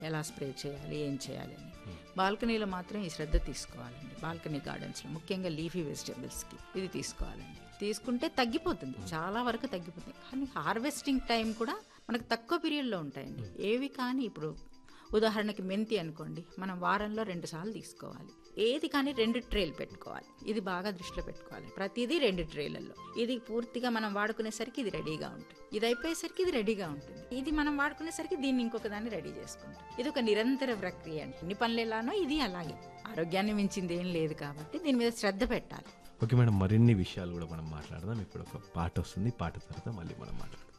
ఎలా స్ప్రే చేయాలి ఏం చేయాలి అని బాల్కనీలో మాత్రం ఈ శ్రద్ధ తీసుకోవాలండి బాల్కనీ గార్డెన్స్లో ముఖ్యంగా లీఫీ వెజిటబుల్స్కి ఇది తీసుకోవాలండి తీసుకుంటే తగ్గిపోతుంది చాలా వరకు తగ్గిపోతుంది కానీ హార్వెస్టింగ్ టైం కూడా మనకు తక్కువ పీరియడ్లో ఉంటాయండి ఏవి కానీ ఇప్పుడు ఉదాహరణకి మెంతి అనుకోండి మనం వారంలో రెండు సార్లు తీసుకోవాలి ఏది కానీ రెండు ట్రేలు పెట్టుకోవాలి ఇది బాగా దృష్టిలో పెట్టుకోవాలి ప్రతిదీ రెండు ట్రేలలో ఇది పూర్తిగా మనం వాడుకునేసరికి ఇది రెడీగా ఉంటుంది ఇది అయిపోయేసరికి ఇది రెడీగా ఉంటుంది ఇది మనం వాడుకునేసరికి దీన్ని ఇంకొక దాన్ని రెడీ చేసుకుంటాం ఇది ఒక నిరంతర ప్రక్రియ అండి ఎన్ని పనులు ఎలానో ఇది అలాగే ఆరోగ్యాన్ని మించింది ఏం లేదు కాబట్టి దీని మీద శ్రద్ధ పెట్టాలి ఓకే మేడం మరిన్ని విషయాలు కూడా మనం మాట్లాడదాం ఇప్పుడు ఒక పాట వస్తుంది పాట తర్వాత మళ్ళీ మనం మాట్లాడదాం